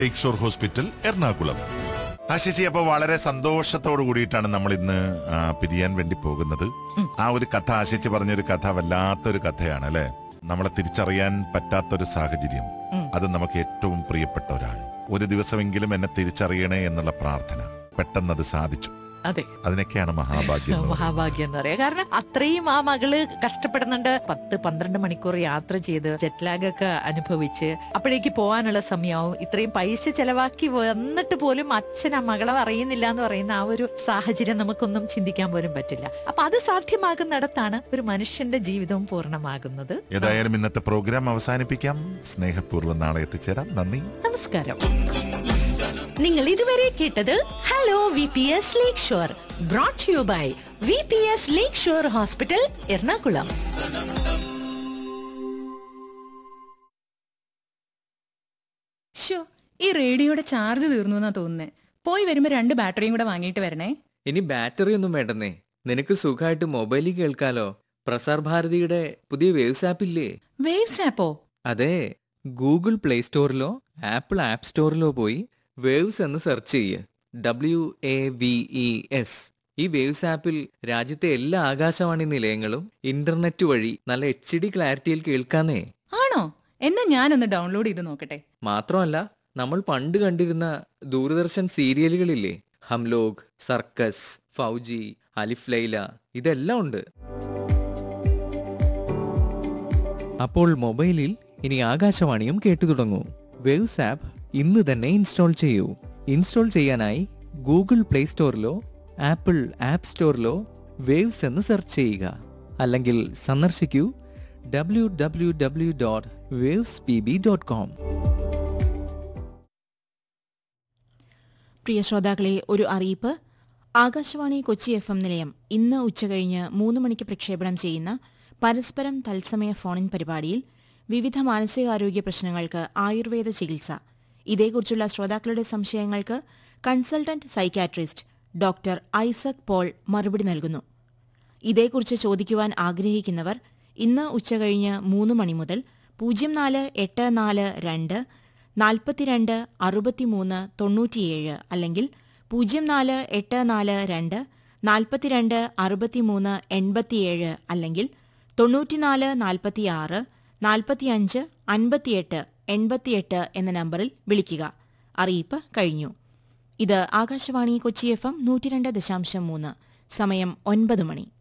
Take Lakeshore hospital Ernakulam ആശിച്ചി അപ്പൊ വളരെ സന്തോഷത്തോടു കൂടിയിട്ടാണ് നമ്മൾ ഇന്ന് ആ, പിരിയാൻ വേണ്ടി പോകുന്നത് ആ ഒരു കഥ ആശിച്ച് പറഞ്ഞൊരു കഥ വല്ലാത്തൊരു കഥയാണ് അല്ലെ നമ്മളെ തിരിച്ചറിയാൻ പറ്റാത്തൊരു സാഹചര്യം അത് നമുക്ക് ഏറ്റവും പ്രിയപ്പെട്ട ഒരാൾ ഒരു ദിവസമെങ്കിലും എന്നെ തിരിച്ചറിയണേ എന്നുള്ള പ്രാർത്ഥന പെട്ടെന്ന് അത് സാധിച്ചു അതെ അതിനൊക്കെയാണ് മഹാഭാഗ്യം എന്ന് പറയുന്നത്. മഹാഭാഗ്യം എന്ന് പറയാം കാരണം അത്രയും ആ മകള് കഷ്ടപ്പെടുന്നുണ്ട് പത്ത് പന്ത്രണ്ട് മണിക്കൂർ യാത്ര ചെയ്ത് ജെറ്റ്ലാഗ് ഒക്കെ അനുഭവിച്ച് അപ്പോഴേക്ക് പോകാനുള്ള സമയമാവും ഇത്രയും പൈസ ചെലവാക്കി വന്നിട്ട് പോലും അച്ഛൻ ആ മകളെ അറിയുന്നില്ല എന്ന് പറയുന്ന ആ ഒരു സാഹചര്യം നമുക്കൊന്നും ചിന്തിക്കാൻ പോലും പറ്റില്ല അപ്പൊ അത് സാധ്യമാകുന്നിടത്താണ് ഒരു മനുഷ്യന്റെ ജീവിതവും പൂർണ്ണമാകുന്നത് ഏതായാലും ഇന്നത്തെ പ്രോഗ്രാം അവസാനിപ്പിക്കാം സ്നേഹപൂർവ്വം നാളെ എത്തിച്ചേരാം നന്ദി നമസ്കാരം നിങ്ങൾ ഇതുവരെ കേട്ടത് hello V P S Lakeshore brought you by V P S Lakeshore hospital Ernakulam show ഈ റേഡിയോയുടെ ചാർജ് തീർന്നു എന്നാ തോന്നുന്നേ പോയി വരുമ്പോ രണ്ട് ബാറ്ററിയും കൂടെ വാങ്ങിയിട്ട് വരണേ ഇനി ബാറ്ററി ഒന്നും വേണ്ടെന്നേ നിനക്ക് സുഖമായിട്ട് മൊബൈലിൽ കേൾക്കാലോ പ്രസാർ ഭാരതിയുടെ പുതിയ വേവ്സ് ആപ്പ് ഇല്ലേ വേവ്സ് ആപ്പോ അതെ ഗൂഗിൾ പ്ലേ സ്റ്റോറിലോ ആപ്പിൾ ആപ്പ് സ്റ്റോറിലോ പോയി വേവ്സ് എന്ന് സെർച്ച് ചെയ്യ് W A V E S ഈ വേവ്സ് ആപ്പിൽ രാജ്യത്തെ എല്ലാ ആകാശവാണി നിലയങ്ങളും ഇന്റർനെറ്റ് വഴി നല്ല എച്ച് ഡി ക്ലാരിറ്റിയിൽ കേൾക്കാന്നേ ആണോ എന്നാ ഞാനൊന്ന് ഡൗൺലോഡ് ചെയ്ത് നോക്കട്ടെ മാത്രമല്ല നമ്മൾ പണ്ട് കണ്ടിരുന്ന ദൂരദർശൻ സീരിയലുകളില്ലേ ഹംലോഗ് സർക്കസ് ഫൗജി അലിഫ് ലൈല ഇതെല്ലാം ഉണ്ട് അപ്പോൾ മൊബൈലിൽ ഇനി ആകാശവാണിയും കേട്ടു തുടങ്ങൂ വേവ്സ് ആപ്പ് ഇന്ന് തന്നെ ഇൻസ്റ്റാൾ ചെയ്യൂ ഇൻസ്റ്റാൾ ചെയ്യാനായി ഗൂഗിൾ പ്ലേ സ്റ്റോറിലോ ആപ്പിൾ ആപ്പ് സ്റ്റോറിലോ വേവ്സ് എന്ന് സെർച്ച് ചെയ്യുക അല്ലെങ്കിൽ സന്ദർശിക്കൂ W W W dot Waves P B dot com പ്രിയ ശ്രോതാക്കളെ ഒരു അറിയിപ്പ് ആകാശവാണി കൊച്ചി എഫ് എം നിലയം ഇന്ന് ഉച്ചകഴിഞ്ഞ് മൂന്ന് മണിക്ക് പ്രക്ഷേപണം ചെയ്യുന്ന പരസ്പരം തത്സമയ ഫോണിൻ പരിപാടിയിൽ വിവിധ മാനസികാരോഗ്യ പ്രശ്നങ്ങൾക്ക് ആയുർവേദ ചികിത്സ ഇതേക്കുറിച്ചുള്ള ശ്രോതാക്കളുടെ സംശയങ്ങൾക്ക് consultant psychiatrist doctor Isaac Paul മറുപടി നൽകുന്നു ഇതേക്കുറിച്ച് ചോദിക്കുവാൻ ആഗ്രഹിക്കുന്നവർ ഇന്ന് ഉച്ചകഴിഞ്ഞ് മൂന്ന് മണി മുതൽ പൂജ്യം നാല് എട്ട് നാല് രണ്ട് നാൽപ്പത്തിരണ്ട് അറുപത്തിമൂന്ന് തൊണ്ണൂറ്റിയേഴ് അല്ലെങ്കിൽ പൂജ്യം നാല് എട്ട് നാല് രണ്ട് നാൽപ്പത്തിരണ്ട് അറുപത്തിമൂന്ന് എൺപത്തിയേഴ് അല്ലെങ്കിൽ തൊണ്ണൂറ്റിനാല് നാൽപ്പത്തിയാറ് നാൽപ്പത്തിയഞ്ച് അൻപത്തിയെട്ട് എൺപത്തിയെട്ട് എന്ന നമ്പറിൽ വിളിക്കുക അറിയിപ്പ് കഴിഞ്ഞു ഇത് ആകാശവാണി കൊച്ചി എഫ് എം നൂറ്റിരണ്ട് ദശാംശം മൂന്ന് സമയം ഒൻപത് മണി